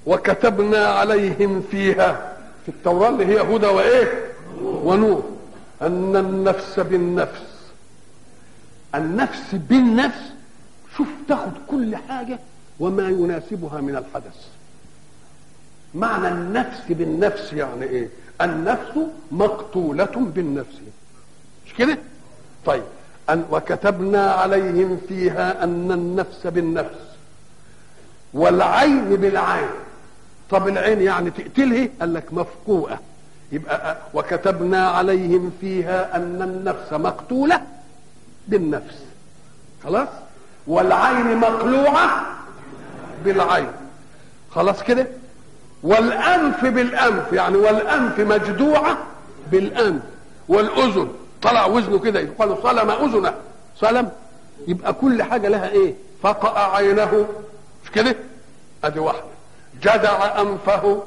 وكتبنا عليهم فيها في التوراة اللي هي هدى وإيه ونور أن النفس بالنفس النفس بالنفس شوف تاخد كل حاجة وما يناسبها من الحدث معنى النفس بالنفس يعني ايه النفس مقتولة بالنفس مش كده طيب أن وكتبنا عليهم فيها أن النفس بالنفس والعين بالعين طب العين يعني تقتله قال لك مفقوءة يبقى وكتبنا عليهم فيها أن النفس مقتولة بالنفس خلاص والعين مقلوعة بالعين خلاص كده والأنف بالأنف يعني والأنف مجدوعة بالأنف والأذن طلع وزنه كده يقال صلم أذنه صلم يبقى كل حاجة لها إيه فقأ عينه مش كده أدي واحدة جدع أنفه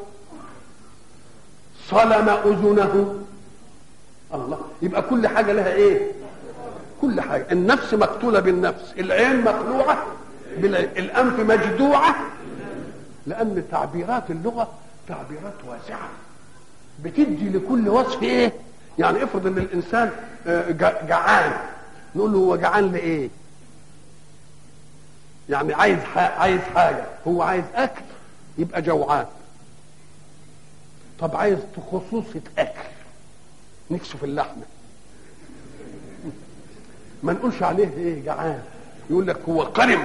صلم أذنه الله يبقى كل حاجة لها إيه كل حاجة النفس مقتولة بالنفس العين مقلوعة بالعين الأنف مجدوعة لأن تعبيرات اللغة تعبيرات واسعة بتدي لكل وصف إيه يعني افرض ان الانسان جعان نقول له هو جعان لايه يعني عايز عايز حاجه هو عايز اكل يبقى جوعان طب عايز خصوصة اكل نكسه في اللحمه ما نقولش عليه ايه جعان يقول لك هو قرم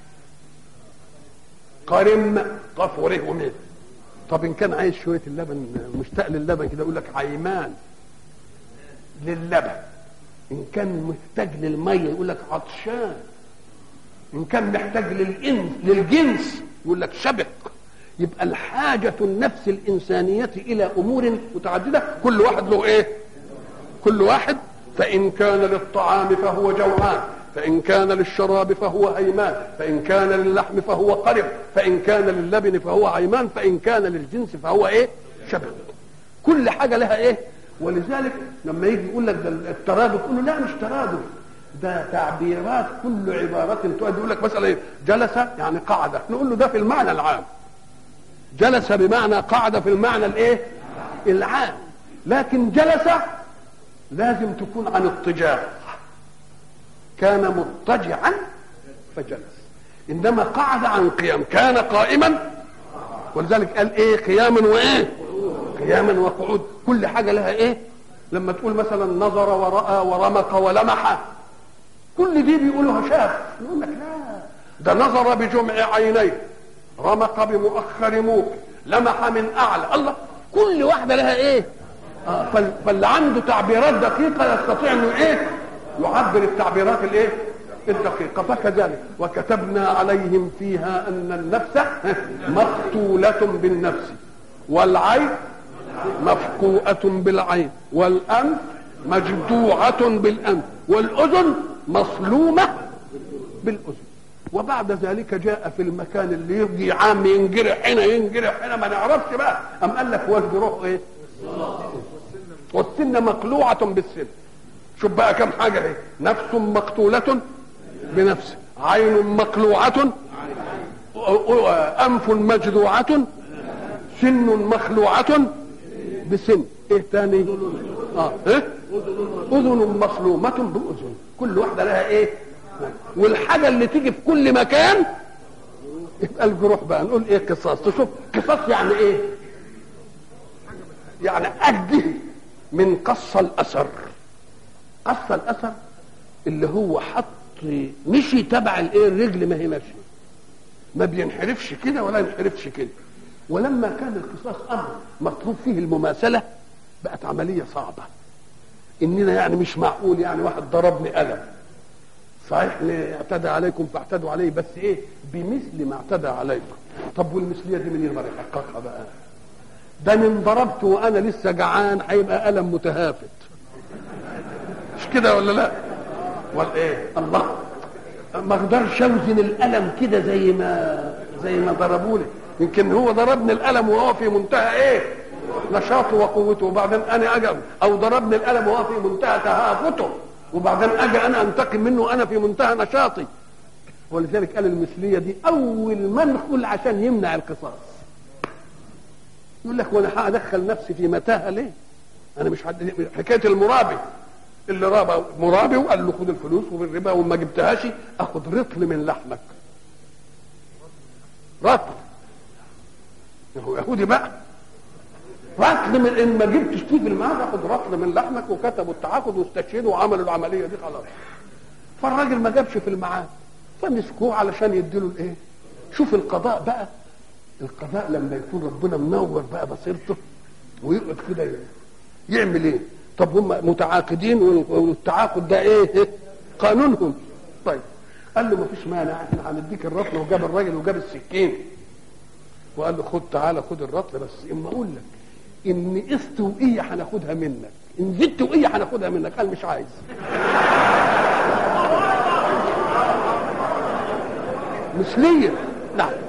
قرم قف وريه ومين طب ان كان عايز شويه اللبن مشتاق للبن كده يقول لك عيمان للبن ان كان محتاج للميه يقول لك عطشان ان كان محتاج للإنس للجنس يقول لك شبق يبقى الحاجة النفس الإنسانية إلى أمور متعددة كل واحد له إيه كل واحد فإن كان للطعام فهو جوعان فإن كان للشراب فهو هيمان فإن كان للحم فهو قرب فإن كان للبن فهو عيمان فإن كان للجنس فهو إيه شبق كل حاجة لها إيه ولذلك لما يجي يقول لك ده الترادف تقول له لا مش ترادف ده تعبيرات كل عبارات تؤدي يقول لك مثلا ايه جلس يعني قعد نقول له ده في المعنى العام جلس بمعنى قعد في المعنى الايه العام لكن جلس لازم تكون عن اضطجاع كان مضطجعا فجلس انما قعد عن قيام كان قائما ولذلك قال ايه قياما وايه قياما وقعود كل حاجه لها ايه لما تقول مثلا نظر وراى ورمق ولمح كل دي بيقولوها شاف يقول لك لا ده نظر بجمع عينيه رمق بمؤخر موك لمح من اعلى الله كل واحده لها ايه آه فاللي عنده تعبيرات دقيقه يستطيع انه ايه يعبر التعبيرات الايه الدقيقه فكذلك وكتبنا عليهم فيها ان النفس مقتوله بالنفس والعين مفقوءة بالعين والأنف مجدوعة بالأنف والأذن مصلومة بالأذن وبعد ذلك جاء في المكان اللي يجي عام ينجرح هنا ينجرح هنا ما نعرفش بقى أم قال لك والجروح إيه؟ والسن مقلوعة بالسن شوف بقى كم حاجة إيه؟ نفس مقتولة بنفس عين مقلوعة أنف مجدوعة سن مخلوعة بسن ايه تاني اه ايه اذن مصلومة باذن كل واحدة لها ايه والحاجة اللي تيجي في كل مكان يبقى الجروح بقى نقول ايه قصاص تشوف قصاص يعني ايه يعني أدي من قص الأثر قص الأثر اللي هو حط مشي تبع الايه الرجل ما هي ماشيه ما بينحرفش كده ولا ينحرفش كده ولما كان القصاص امر مطلوب فيه المماثله بقت عمليه صعبه اننا يعني مش معقول يعني واحد ضربني قلم صحيح اعتدى عليكم فاعتدوا عليه بس ايه بمثل ما اعتدى عليكم طب والمثليه دي منين ما يحققها بقى ده من ضربت وانا لسه جعان هيبقى قلم متهافت مش كده ولا لا ولا ايه الله ما اقدرش اوزن القلم كده زي ما زي ما ضربوني يمكن هو ضربني القلم وهو في منتهى ايه نشاطه وقوته وبعدين انا اجي او ضربني القلم وهو في منتهى تهافته وبعدين اجي انا انتقم منه انا في منتهى نشاطي ولذلك قال المثليه دي اول مدخل عشان يمنع القصاص يقول لك وانا هدخل نفسي في متاهه ليه؟ انا مش حد حكايه المرابي اللي رابى مرابي وقال له خد الفلوس وبالربا وما جبتهاش اخد رطل من لحمك رطل هو يهودي بقى رطل من ان ما جبتش فيه في المعاد اخد رطل من لحمك وكتبوا التعاقد واستشهدوا وعملوا العمليه دي خلاص فالراجل ما جابش في الميعاد فمسكوه علشان يديله الايه شوف القضاء بقى القضاء لما يكون ربنا منور بقى بصيرته ويقعد كده يعمل ايه طب هم متعاقدين والتعاقد ده ايه قانونهم طيب قال له ما فيش مانع احنا هنديك الرطل وجاب الراجل وجاب السكين وقال له خد تعالى خد الرطل بس اما اقول لك ان قسط وقيه هناخدها منك ان زدت وقيه هناخدها منك قال مش عايز مثلية نعم